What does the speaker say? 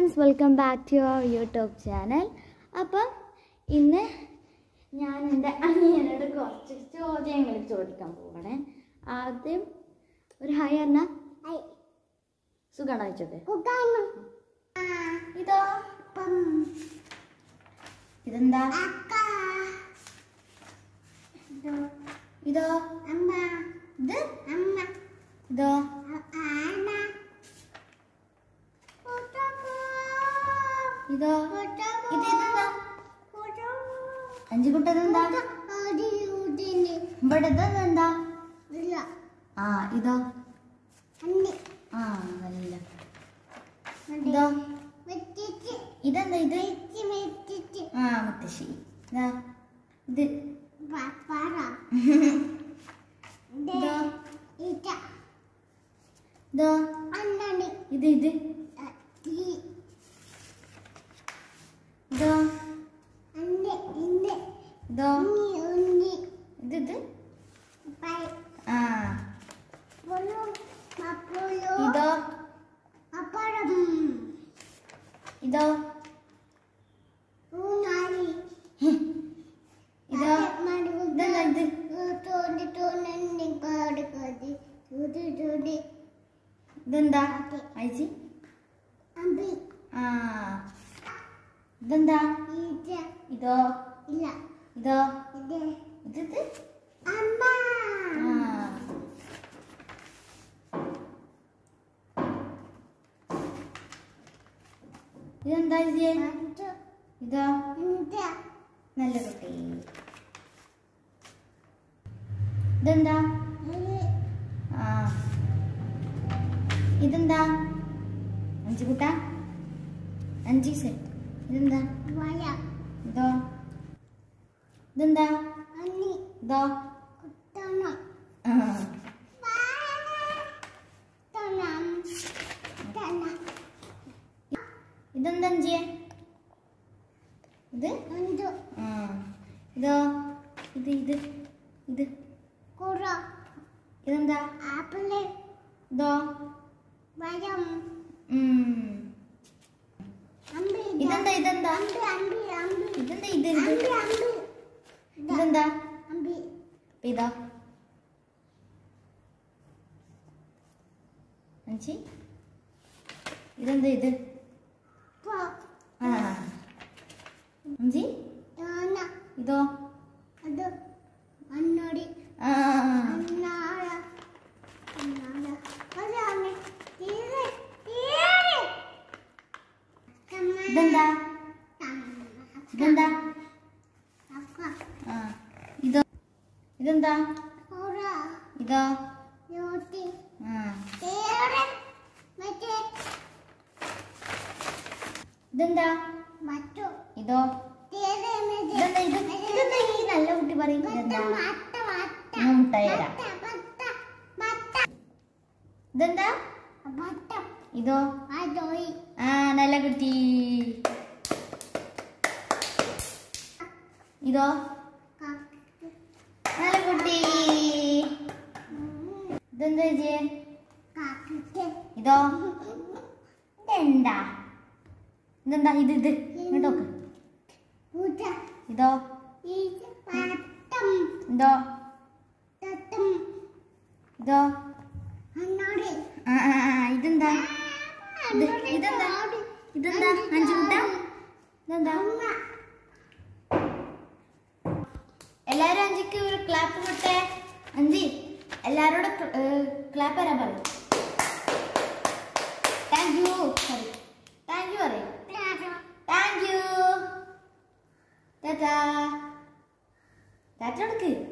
Friends welcome back to our YouTube channel അപ്പം ഇന്ന് ഞാൻ എൻ്റെ അനിയനോട് കുറച്ച് ചോദ്യങ്ങൾ ചോദിക്കാൻ പോവാണ് ആദ്യം ഒരു ഹായ് പറഞ്ഞ സുഖാണോ ചോദിച്ചോക്കെ ഇതോ ഇതെന്താ ഇതോ ഇതോ ഇത് ഇതോ ഇതോ ഇത് ഇതെന്താ അഞ്ചു കുട്ടതെന്താ ഇവിടെ ഇതെന്താ ആ ഇതോ ആ നല്ല ഇതോ ഇതെന്താ ഇത് ആ മുത്തശ്ശി ഇതാ ഇത് ഇതോ ഇതോ ഇത് ഇത് ഇതോ ഇതോ ഇത് ഇത് ആ ഇതോ ഇതോ ഇതോ ഇതെന്താ ഇത് ഇതെന്താ അയച്ചി ആ ഇതെന്താ ഇതോ ഇതോ ഇത് ഇത് ആ ഇതെന്താ ഇത് ഇതോ നല്ല കുട്ടി ഇതെന്താ ആ ഇതെന്താ അഞ്ചു കുട്ട അഞ്ച് സെറ്റ് ഇതെന്താ ഇതോ ഇതെന്താ ഇതോ ആ ഇതെന്താ അഞ്ചിയെ ഇത് ആ ഇതോ ഇത് ഇത് ഇത് ഇതെന്താ ഇതോ ഉം. ഇതെന്താ ഇതെന്താ ഇതെന്താ ഇത് ഇത് ഇതെന്താ ഇതോ അഞ്ചി ഇതെന്താ ഇത് ആ അഞ്ചി ഇതോ ആ ഇതെന്താ ഇതെന്താ ആ ഇതോ ഇതെന്താ ഇതോ ആ ഇതെന്താ ഇതോ ഇതെന്താ ഇത് ഇതെന്താ ഈ നല്ല കുട്ടി പറയും ഇതെന്താ ഞാൻ മുട്ടായി തരാം ഇതെന്താ ഇതോ ആ നല്ല കുട്ടി ഇതോ നല്ല കുട്ടി ഇതെന്താ ചേച്ചിയെ ഇതോ ഇതെന്താ ഇതെന്താ ഇത് ഇത് ഇങ്ങോട്ടോക്ക് ഇതോ ഇതോ ഇതോ ആ ആ ആ ഇതെന്താ ഇത് ഇതെന്താ ഇതെന്താ അഞ്ചു കുട്ട ഇതെന്താ എല്ലാരും അഞ്ചിക്ക് ഒരു ക്ലാപ്പ് കൊടുത്തേ അഞ്ചി എല്ലാരോടും ക്ലാപ്പ് തരാൻ പറയും thank you sorry thank you പറയും താങ്ക് യു ടാറ്റാ ടാറ്റ കൊടുക്ക്